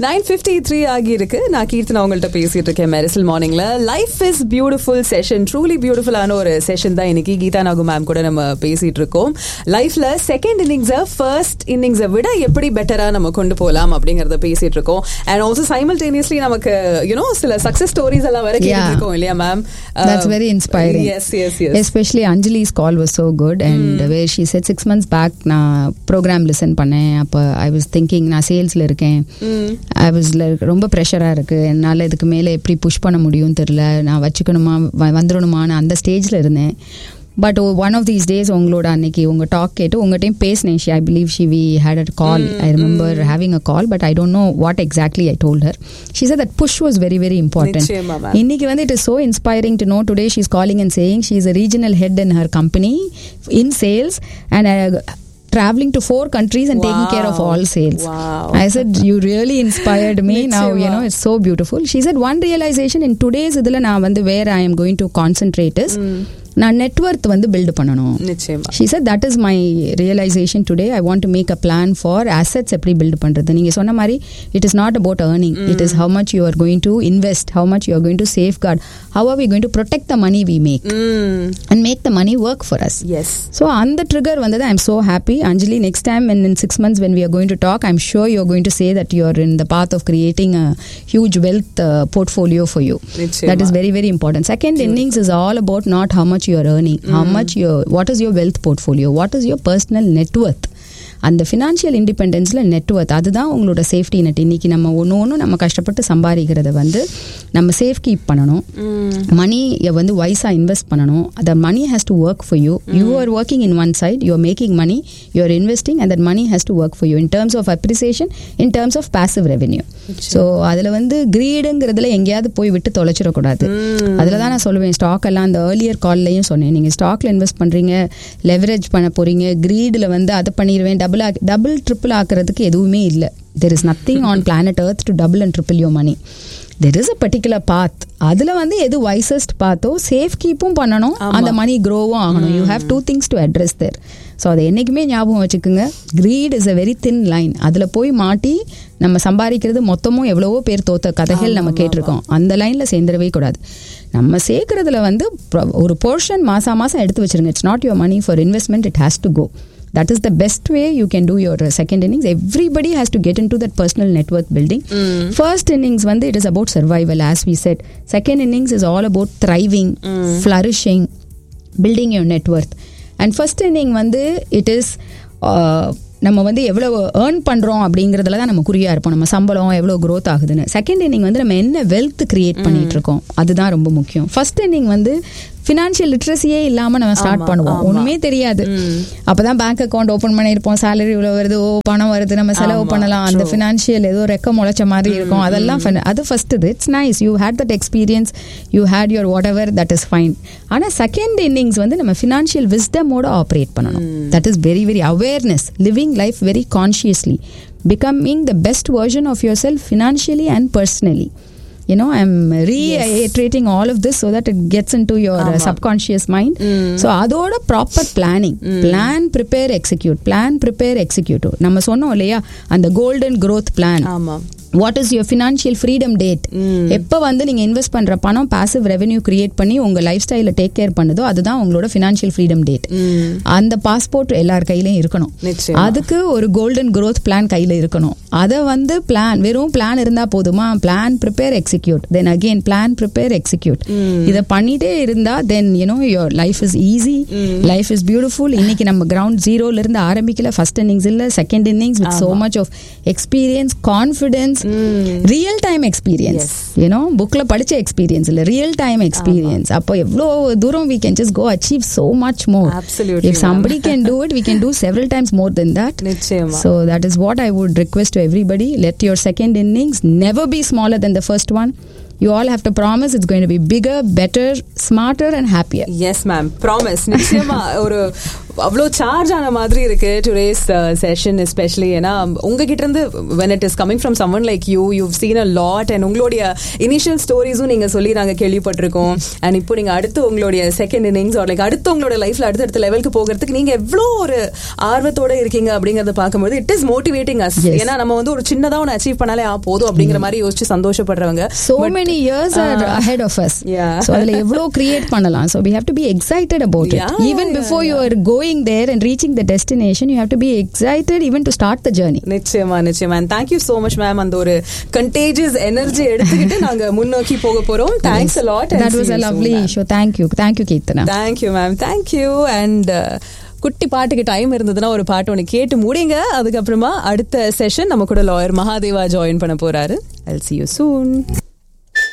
Nine fifty three ஆகி இருக்கு நான் கீர்த்தனா உங்கள்கிட்ட பேசிட்டு இருக்கேன் மெரிசல் மார்னிங்ல life is beautiful session truly பியூட்டிஃபுல்லான ஒரு செஷன் தான் இன்னைக்கு கீதா நாகு மேம் கூட நம்ம பேசிட்டு இருக்கோம் லைஃப்ல செகண்ட் இன்னிங்ஸை ஃபர்ஸ்ட் இன்னிங்ஸை விட எப்படி பெட்டரா நம்ம கொண்டு போகலாம் அப்படிங்கறத பேசிட்டு இருக்கோம் அண்ட் ஆல்சோ சைமல்டேனியஸ்லி நமக்கு யூனோ சில சக்சஸ் ஸ்டோரிஸ் எல்லாம் வர கேட்டு Yeah. இருக்கோம் இல்லையா ma'am That's very inspiring. Yes yes yes Especially Anjali's call was so good and where she said six months back நான் ப்ரோக்ராம் லிசன் பண்ணேன் அப்போ ஐ வாஸ் திங்கிங் நான் சேல்ஸில் இருக்கேன் ஐ வாஸ் ரொம்ப ப்ரெஷராக இருக்குது என்னால் இதுக்கு மேலே எப்படி புஷ் பண்ண முடியும் தெரில நான் வச்சுக்கணுமா வ- வந்துடணுமான்னு அந்த ஸ்டேஜில் இருந்தேன் but one of these days உங்களோட அன்னைக்கு உங்கள் டாக் கேட்டு உங்கள்கிட்டையும் பேசினேன் she I believe she we had a call I remember having a call but I don't know what exactly I told her she said that push was very very important நிச்சயமா, ma'am. இன்னைக்கு வந்து it is so inspiring to know today she's calling and saying she is a regional head in her company in sales and uh, traveling to four countries and taking care of Wow. all sales Wow. i said you really inspired me now you know it's so beautiful she said one realization in today's இதுல நான் வந்து where i am going to concentrate is நான் net worth வந்து build பண்ணணும் நிச்சயமா she said that is my realization today i want to make a plan for assets எப்படி build பண்றது நீங்க சொன்ன மாதிரி it is not about earning it is how much you are going to invest how much you are going to safeguard how are we going to protect the money we make ம் and make the money work for us yes so அந்த trigger வந்தது I'm so happy Anjali next time in in six months when we are going to talk I'm sure you are going to say that you are in the path of creating a huge wealth portfolio for you நிச்சயமா. That is very very important second innings is all about not how much you are earning how much your what is your wealth portfolio what is your personal net worth அந்த financial இண்டிபெண்டன்ஸில் net worth அதுதான் உங்களோட safety net இன்னைக்கு நம்ம ஒன்று ஒன்று நம்ம கஷ்டப்பட்டு சம்பாதிக்கிறத வந்து நம்ம சேஃப் கீப் பண்ணணும் மணி வந்து வைஸாக இன்வெஸ்ட் பண்ணணும் அந்த money has to work for you you are working in one side you are making money you are investing and that money has to work for you in terms of appreciation in terms of passive revenue so அதில் வந்து கிரீடுங்கிறதுல எங்கேயாவது போய் விட்டு தொலைச்சிடக்கூடாது அதில் தான் நான் சொல்லுவேன் stock எல்லாம் அந்த ஏர்லியர் கால்லையும் சொன்னேன் நீங்கள் ஸ்டாக்ல இன்வெஸ்ட் பண்ணுறீங்க லெவரேஜ் பண்ண போறீங்க கிரீடில் வந்து அதை பண்ணிடுவேன் டபுள் டபுள் ட்ரிபிள் ஆக்குறதுக்கு எதுவுமே இல்லை there is nothing on planet earth to double and triple your money there is a particular path அதில் வந்து எது வைசஸ்ட் பாத்தோ சேஃப் கீப்பும் பண்ணணும் அந்த மணி க்ரோவும் ஆகணும் you have two things to address there so அதை என்றைக்குமே ஞாபகம் வச்சுக்கோங்க greed is a very thin line அதில் போய் மாட்டி நம்ம சம்பாதிக்கிறது மொத்தமும் எவ்வளவோ பேர் தோத்த கதைகள் நம்ம கேட்டிருக்கோம் அந்த லைனில் சேர்ந்துடவே கூடாது நம்ம சேர்க்கறதுல வந்து pro- ஒரு போர்ஷன் மாசா மாசம் எடுத்து வச்சிருங்க it's not your money for investment it has to go that is the best way you can do your uh, second innings everybody has to get into that personal net worth building first innings வந்து it is about survival as we said second innings is all about thriving flourishing building your net worth and first inning வந்து it is uh, நம்ம வந்து எவ்வளவு earn பண்ணுறோம் அப்படிங்கிறதுல தான் நம்ம குறியா இருப்போம் நம்ம சம்பளம் எவ்வளோ growth ஆகுதுன்னு செகண்ட் இன்னிங் வந்து நம்ம என்ன வெல்த் கிரியேட் பண்ணிட்டு இருக்கோம் அதுதான் ரொம்ப முக்கியம் ஃபர்ஸ்ட் இன்னிங் வந்து ஃபினான்ஷியல் லிட்ரஸியே இல்லாமல் நம்ம ஸ்டார்ட் ஆமா, பண்ணுவோம் ஆமா. ஒன்றுமே தெரியாது அப்பதான் பேங்க் அக்கௌண்ட் ஓபன் பண்ணிருப்போம் சேலரி இவ்வளவு வருது ஓ பணம் வருது நம்ம செலவு ஆமா, பண்ணலாம் அந்த true. ஃபினான்ஷியல் ஏதோ ரெக்க முளைச்ச மாதிரி இருக்கும் அதெல்லாம் fin- அது ஃபர்ஸ்ட் இது it's nice you had that experience you had your whatever that is fine ஆனா செகண்ட் இன்னிங்ஸ் வந்து நம்ம ஃபினான்ஷியல் விஸ்டமோட ஆப்ரேட் பண்ணணும் that is very very awareness living life very consciously becoming the best version of yourself financially and personally you know i'm reiterating all of this so that it gets into your uh, ஆமா. subconscious mind so அதோட proper planning plan prepare execute plan prepare execute நம்ம சொன்னோம் இல்லையா அந்த golden growth plan ஆமா what is your financial freedom date எப்போ வந்து நீங்க இன்வெஸ்ட் பண்ற பணம் பாசிவ் ரெவென்யூ கிரியேட் பண்ணி உங்க லைஃப் ஸ்டைல டேக் கேர் பண்ணுதோ அதுதான் உங்களோட ஃபினான்ஷியல் ஃப்ரீடம் டேட் அந்த பாஸ்போர்ட் எல்லார் கையிலயும் இருக்கணும் நிச்சயமா. அதுக்கு ஒரு கோல்டன் growth பிளான் கையில இருக்கணும் அதை வந்து பிளான் வெறும் பிளான் இருந்தா போதுமா plan prepare execute then again plan prepare execute இதை பண்ணிட்டே இருந்தா then you know your life is easy life is beautiful இன்னைக்கு நம்ம கிரவுண்ட் ஜீரோல இருந்து ஆரம்பிக்கல ஃபர்ஸ்ட் இன்னிங்ஸ் இல்ல second innings with so much of experience confidence real time experience you know புக்ல படிச்ச எக்ஸ்பீரியன்ஸ் இல்ல ரியல் டைம் எக்ஸ்பீரியன்ஸ் அப்போ எவ்வளோ தூரம் we can just go achieve so much more Absolutely, if somebody can do it we can do several times more than that நிச்சயமா so that is what I would request to everybody. Let your second innings never be smaller than the first one. You all have to promise it's going to be bigger better smarter and happier yes ma'am promise நிச்சயமா ஒரு அவ்வளோ charge ஆன மாதிரி இருக்கு today's session especially ஏன்னா உங்ககிட்ட இருந்து when it is coming from someone like you you seen a lot and உங்களுடைய இனிஷியல் ஸ்டோரிஸும் நீங்க சொல்லி நாங்க கேள்விப்பட்டிருக்கோம் அண்ட் இப்போ நீங்க அடுத்து உங்களுடைய செகண்ட் இன்னிங்ஸ் லைக் அடுத்து உங்களோட லைஃப்ல அடுத்தடுத்த லெவலுக்கு போகிறதுக்கு நீங்க எவ்வளோ ஒரு ஆர்வத்தோட இருக்கீங்க அப்படிங்கறத பார்க்கும்போது it is motivating us Yes. ஏன்னா நம்ம வந்து ஒரு சின்னதா ஒன்று அச்சீவ் பண்ணாலே ஆ போதும் அப்படிங்கிற மாதிரி யோசிச்சு சந்தோஷப்படுறவங்க so many years are ahead of us Yeah. so அதுல எவ்வளோ கிரியேட் பண்ணலாம் so we have to be excited about it Yeah, even yeah, before you are going there and reaching the destination you have to be excited even to start the journey நிச்சயமா நிச்சயமா thank you so much ma'am அந்த ஒரு contagious energy எடுத்துக்கிட்டு நாங்க முன்னோக்கி போக போறோம் thanks a lot that was a lovely show thank you thank you Keertana thank you ma'am thank you and குட்டி பாட்டுக்கு டைம் இருந்ததுன்னா ஒரு பாட்டு ஒன்று கேட்டு முடிங்க அதுக்கப்புறமா அடுத்த செஷன் நம்ம கூட லாயர் மகாதேவா ஜாயின் பண்ண போறாரு ஐல் சி யூ சூன்